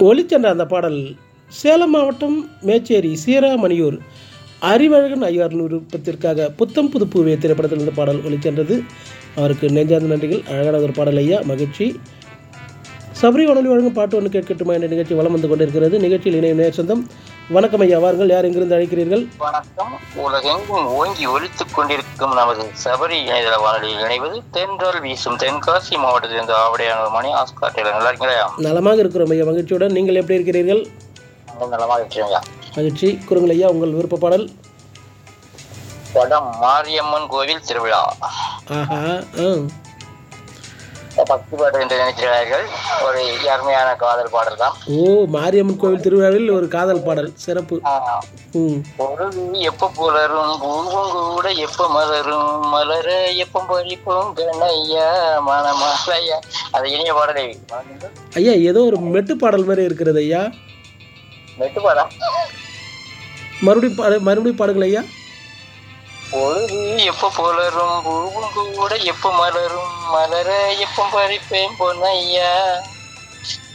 ஒளிச்சென்ற அந்த பாடல் சேலம் மாவட்டம் மேச்சேரி சீராமணியூர் அறிவழகன் ஐயாரின் விருப்பத்திற்காக புத்தம் புது பூவே திரைப்படத்தில் இந்த பாடல் ஒளிச்சென்றது அவருக்கு நெஞ்சார்ந்த நன்றிகள் அழகான ஒரு பாடல் ஐயா மகிழ்ச்சி சபரி உணவு வழங்கும் பாட்டு ஒன்று கேட்கட்டுமா என்ற நிகழ்ச்சி வலம் வந்து கொண்டிருக்கிறது நிகழ்ச்சியில் இணைய நேர் சொந்தம் வணக்கம் ஐயா வாருங்கள் யார் எங்கிருந்து அழைக்கிறீர்கள் வணக்கம் உலகெங்கும் ஓங்கி ஒலித்துக் கொண்டிருக்கும் நமது சபரி இணையதள வானொலியில் இணைவது தென்றல் வீசும் தென்காசி மாவட்டத்திலிருந்து ஆவடையான மணி ஆஸ்காட்டில் நல்லா இருக்கீங்களா நலமாக இருக்கிறோம் ஐயா மகிழ்ச்சியுடன் நீங்கள் எப்படி இருக்கிறீர்கள் ரொம்ப நலமாக இருக்கீங்களா மகிழ்ச்சி குறுங்கள் ஐயா உங்கள் விருப்ப பாடல் படம் மாரியம்மன் கோவில் திருவிழா ஆஹா ஆ பக்தி பாட்டு என்று நினைக்கிறார்கள் ஒரு அருமையான காதல் பாடல் தான் ஓ மாரியம்மன் கோவில் திருவிழாவில் ஒரு காதல் பாடல் சிறப்பு ம் பொருள் எப்ப புலரும் பூவும் கூட எப்ப மலரும் மலர எப்ப பறிப்போம் கண்ணையா மனமாலையா அது இனிய பாடலை ஐயா ஏதோ ஒரு மெட்டு பாடல் மாதிரி இருக்கிறது ஐயா மெட்டு பாடா மறுபடியும் பாடு மறுபடியும் பாடுங்கள் ஐயா பொழுது எப்ப புலரும் பூவும் கூட எப்ப மலரும் மலர எப்ப பறிப்பேன் பொன்னையா